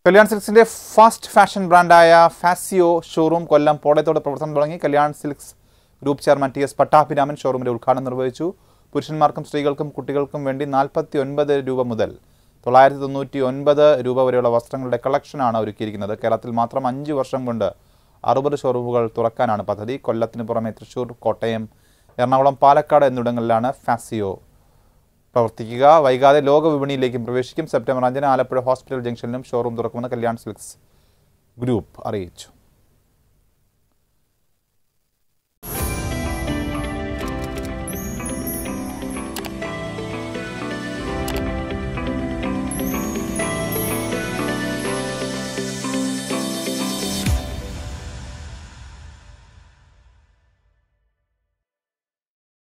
കല്യാൺ സിൽക്സിന്റെ fast fashion ബ്രാൻഡായ Faasio showroom Kollam പോടയത്തോടെ പ്രവർത്തനം തുടങ്ങി Kalyan silks group chairman T S Pattabhiraman ഷോറൂമിന്റെ ഉദ്ഘാടനം നിർവഹിച്ചു പുരുഷന്മാർക്കും സ്ത്രീകൾക്കും കുട്ടികൾക്കും വേണ്ടി നാൽപ്പത്തി ഒൻപത് രൂപ മുതൽ തൊള്ളായിരത്തി തൊണ്ണൂറ്റി ഒൻപത് രൂപ വരെയുള്ള വസ്ത്രങ്ങളുടെ കളക്ഷനാണ് ഒരുക്കിയിരിക്കുന്നത് കേരളത്തിൽ മാത്രം അഞ്ച് വർഷം കൊണ്ട് അറുപത് ഷോറൂമുകൾ തുറക്കാനാണ് പദ്ധതി കൊല്ലത്തിന് പുറമെ തൃശൂർ കോട്ടയം എറണാകുളം പാലക്കാട് എന്നിവിടങ്ങളിലാണ് ഫാസിയോ പ്രവർത്തിക്കുക വൈകാതെ ലോക വിപണിയിലേക്കും പ്രവേശിക്കും സെപ്റ്റംബർ അഞ്ചിന് ആലപ്പുഴ ഹോസ്പിറ്റൽ ജംഗ്ഷനിലും ഷോറൂം തുറക്കുമെന്ന് കല്യാൺ സിൽക്സ് ഗ്രൂപ്പ് അറിയിച്ചു